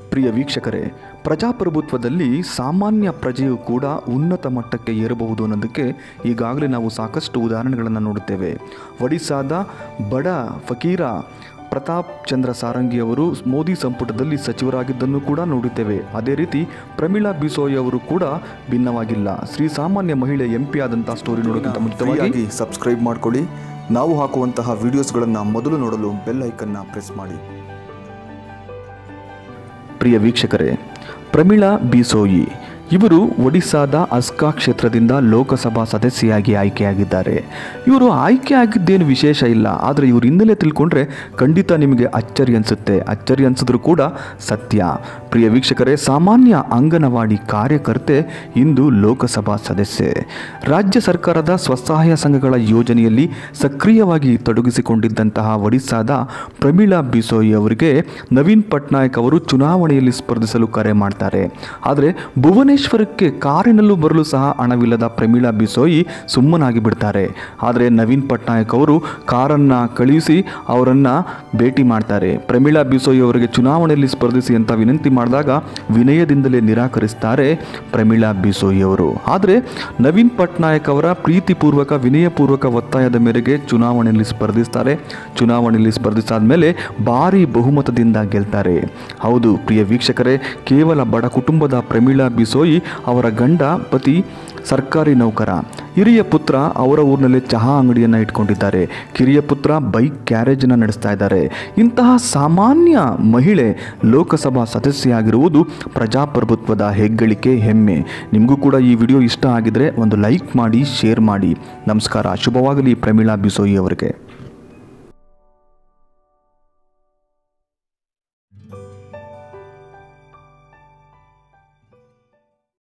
ಪ್ರಿಯ ವೀಕ್ಷಕರೇ ಪ್ರಜಾಪ್ರಭುತ್ವದಲ್ಲಿ ಸಾಮಾನ್ಯ ಪ್ರಜೆಯು ಕೂಡ ಉನ್ನತ ಮಟ್ಟಕ್ಕೆ ಏರಬಹುದು ಅನ್ನೋದಕ್ಕೆ ಈಗಾಗಲೇ ನಾವು ಸಾಕಷ್ಟು ಉದಾಹರಣೆಗಳನ್ನು ನೋಡುತ್ತೇವೆ ಒಡಿಸ್ಸಾದ ಬಡ ಫಕೀರ ಪ್ರತಾಪ್ ಚಂದ್ರ ಸಾರಂಗಿ ಅವರು ಮೋದಿ ಸಂಪುಟದಲ್ಲಿ ಸಚಿವರಾಗಿದ್ದನ್ನು ಕೂಡ ನೋಡುತ್ತೇವೆ ಅದೇ ರೀತಿ ಪ್ರಮೀಳಾ ಬಿಸೋಯ್ ಅವರು ಕೂಡ ಭಿನ್ನವಾಗಿಲ್ಲ ಶ್ರೀ ಸಾಮಾನ್ಯ ಮಹಿಳೆ ಎಂ ಪಿ ಆದಂತಹ ಸ್ಟೋರಿ ನೋಡೋಕ್ಕಿಂತ ಮುಂಚಿತವಾಗಿ ಸಬ್ಸ್ಕ್ರೈಬ್ ಮಾಡ್ಕೊಳ್ಳಿ ನಾವು ಹಾಕುವಂತಹ ವಿಡಿಯೋಸ್ಗಳನ್ನು ಮೊದಲು ನೋಡಲು ಬೆಲ್ ಐಕನ್ನ ಪ್ರೆಸ್ ಮಾಡಿ ಪ್ರಿಯ ವೀಕ್ಷಕರೇ ಪ್ರಮೀಳಾ ಬಿಸೋಯಿ ಇವರು ಒಡಿಸ್ಸಾದ ಅಸ್ಕಾ ಕ್ಷೇತ್ರದಿಂದ ಲೋಕಸಭಾ ಸದಸ್ಯೆಯಾಗಿ ಆಯ್ಕೆಯಾಗಿದ್ದಾರೆ ಇವರು ಆಯ್ಕೆ ಆಗಿದ್ದೇನು ವಿಶೇಷ ಇಲ್ಲ ಆದರೆ ಇವ್ರ ಹಿನ್ನೆಲೆ ತಿಳ್ಕೊಂಡ್ರೆ ಖಂಡಿತ ನಿಮಗೆ ಅಚ್ಚರಿ ಅನಿಸುತ್ತೆ ಅಚ್ಚರಿ ಅನಿಸಿದ್ರು ಕೂಡ ಸತ್ಯ ಪ್ರಿಯ ವೀಕ್ಷಕರೇ ಸಾಮಾನ್ಯ ಅಂಗನವಾಡಿ ಕಾರ್ಯಕರ್ತೆ ಇಂದು ಲೋಕಸಭಾ ಸದಸ್ಯೆ ರಾಜ್ಯ ಸರ್ಕಾರದ ಸ್ವಸಹಾಯ ಸಂಘಗಳ ಯೋಜನೆಯಲ್ಲಿ ಸಕ್ರಿಯವಾಗಿ ತೊಡಗಿಸಿಕೊಂಡಿದ್ದಂತಹ ಒಡಿಸ್ಸಾದ ಪ್ರಮೀಳಾ ಬಿಸೋಯಿ ಅವರಿಗೆ ನವೀನ್ ಪಟ್ನಾಯಕ್ ಅವರು ಚುನಾವಣೆಯಲ್ಲಿ ಸ್ಪರ್ಧಿಸಲು ಕರೆ ಮಾಡ್ತಾರೆ ಆದರೆ ಭುವನೇಶ್ವರಕ್ಕೆ ಕಾರಿನಲ್ಲೂ ಬರಲು ಸಹ ಹಣವಿಲ್ಲದ ಪ್ರಮೀಳಾ ಬಿಸೋಯಿ ಸುಮ್ಮನಾಗಿ ಬಿಡ್ತಾರೆ ಆದರೆ ನವೀನ್ ಪಟ್ನಾಯಕ್ ಅವರು ಕಾರನ್ನು ಕಳುಹಿಸಿ ಅವರನ್ನು ಭೇಟಿ ಮಾಡ್ತಾರೆ ಪ್ರಮೀಳಾ ಬಿಸೋಯಿ ಅವರಿಗೆ ಚುನಾವಣೆಯಲ್ಲಿ ಸ್ಪರ್ಧಿಸಿ ಅಂತ ವಿನಂತಿ ಮಾಡಿದಾಗ ವಿನಯದಿಂದಲೇ ನಿರಾಕರಿಸ್ತಾರೆ ಪ್ರಮೀಳಾ ಬಿಸೋಯಿ ಅವರು ಆದರೆ ನವೀನ್ ಪಟ್ನಾಯಕ್ ಅವರ ಪ್ರೀತಿಪೂರ್ವಕ ವಿನಯಪೂರ್ವಕ ಒತ್ತಾಯದ ಮೇರೆಗೆ ಚುನಾವಣೆಯಲ್ಲಿ ಸ್ಪರ್ಧಿಸ್ತಾರೆ ಚುನಾವಣೆಯಲ್ಲಿ ಸ್ಪರ್ಧಿಸಾದ ಮೇಲೆ ಭಾರಿ ಬಹುಮತದಿಂದ ಗೆಲ್ತಾರೆ ಹೌದು ಪ್ರಿಯ ವೀಕ್ಷಕರೇ ಕೇವಲ ಬಡ ಕುಟುಂಬದ ಪ್ರಮೀಳಾ ಬಿಸೋಯಿ ಅವರ ಗಂಡ ಪತಿ ಸರ್ಕಾರಿ ನೌಕರ ಹಿರಿಯ ಪುತ್ರ ಅವರ ಊರಿನಲ್ಲಿ ಚಹಾ ಅಂಗಡಿಯನ್ನು ಇಟ್ಕೊಂಡಿದ್ದಾರೆ ಕಿರಿಯ ಪುತ್ರ ಬೈಕ್ ಗ್ಯಾರೇಜನ್ನು ನಡೆಸ್ತಾ ಇದ್ದಾರೆ ಇಂತಹ ಸಾಮಾನ್ಯ ಮಹಿಳೆ ಲೋಕಸಭಾ ಸದಸ್ಯೆಯಾಗಿರುವುದು ಪ್ರಜಾಪ್ರಭುತ್ವದ ಹೆಗ್ಗಳಿಕೆ ಹೆಮ್ಮೆ ನಿಮಗೂ ಕೂಡ ಈ ವಿಡಿಯೋ ಇಷ್ಟ ಆಗಿದ್ರೆ ಒಂದು ಲೈಕ್ ಮಾಡಿ ಶೇರ್ ಮಾಡಿ ನಮಸ್ಕಾರ ಶುಭವಾಗಲಿ ಪ್ರಮೀಳಾ ಬಿಸೋಯಿ ಅವರಿಗೆ